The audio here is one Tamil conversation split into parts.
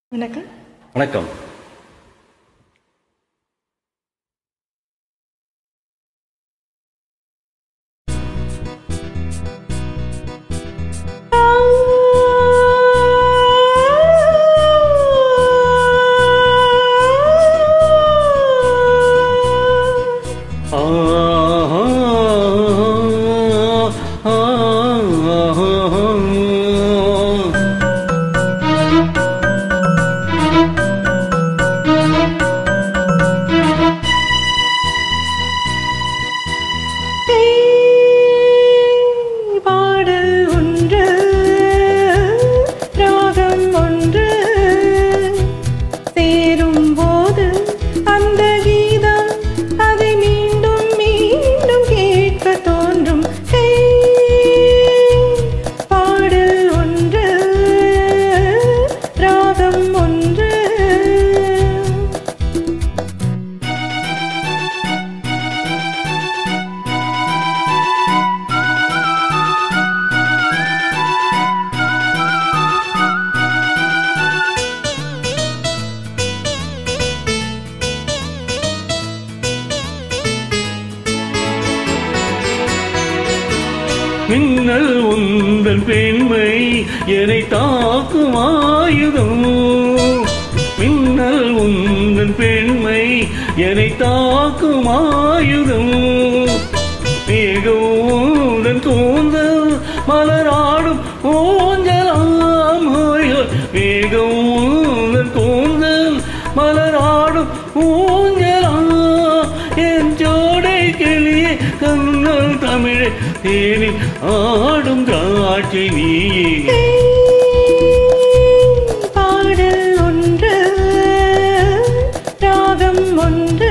வணக்கம் வணக்கம் ஆ, ஆ, ஆ, ஆ, ஆ. பாடல் ஒன்று ராகம் ஒன்று சேரும் போது அந்த கீதம் அதை மீண்டும் மீண்டும் கேட்க தோன்றும் ஹே, பாடல் ஒன்று ராகம் ஒன்று மின்னல் உந்தன் பெண்மை என்னை தாக்கும் ஆயுதம் மின்னல் உந்தன் பெண்மை என்னை தாக்கும் ஆயுதம் மேகம் உந்தன் கூந்தல் மலராடும் ஊஞ்சலாம் மேகம் உந்தன் கூந்தல் மலராடும் ஊஞ்சலாம் என் ஜோடை கிளியே கண்ணல் தமிழே தேனில் ஆடும் திராட்சை நீயே பாடல் ஒன்று ராகம் ஒன்று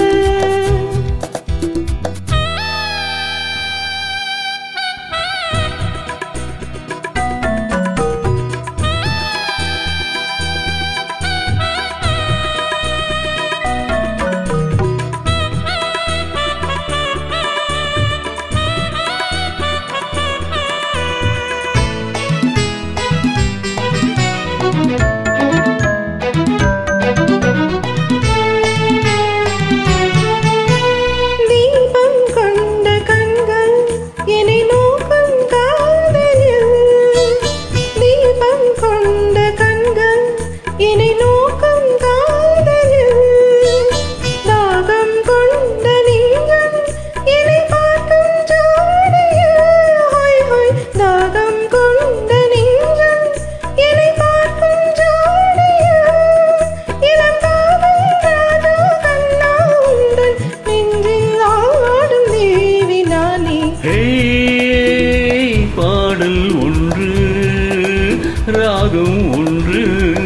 தீபம் கொண்ட கண்கள் என்னை நோக்கும் காதலில் தீபம் கொண்ட கண்கள் என்னை நோக்கும் காதலில் தாகம் கொண்ட நீங்கள் என்னை பார்க்கும் ஜோடியில் ஹோய் ஹோய் தாகம் கொண்ட நீங்கள் என்னை பார்க்கும் ஜோடியில் இளம் காதல் ராஜா கண்ணா உந்தன் நெஞ்சில் ஆடும் தேவி நானே ஹே பாடல் ஒன்று ராகம் ஒன்று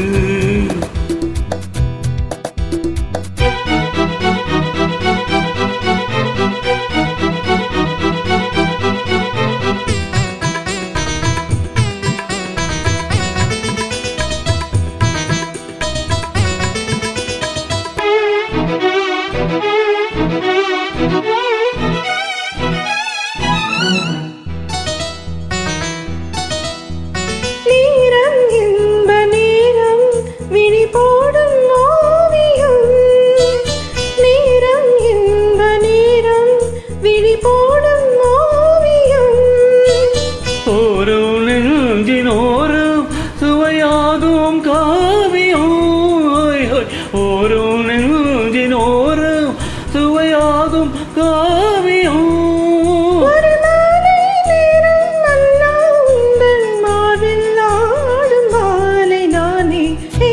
நேரம் இன்ப நேரம் விழி போடும் ஓவியம் நேரம் இன்ப நேரம் விழி போடும் ஓவியம் ஓரோ நெஞ்சினோரும் சுவையாகும் காவியம் ஓய் ஓய். ஓரோ நெஞ்சினோரும் சுவையாகும் காவியம் ஒரு மாலை நேரம் மன்னா உந்தன் மார்பில் ஆடும் மாலை நானே ஹே,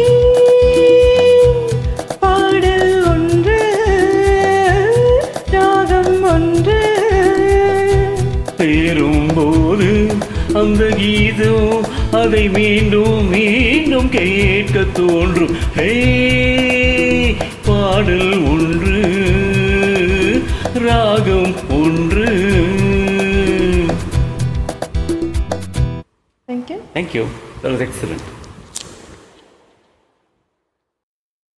பாடல் ஒன்று ராகம் ஒன்று சேரும்போது அந்த கீதம் அதை மீண்டும் மீண்டும் கேட்க தோன்றும் ஹே பாடல் ஒன்று ராகம் ஒன்று thank you thank you that was excellent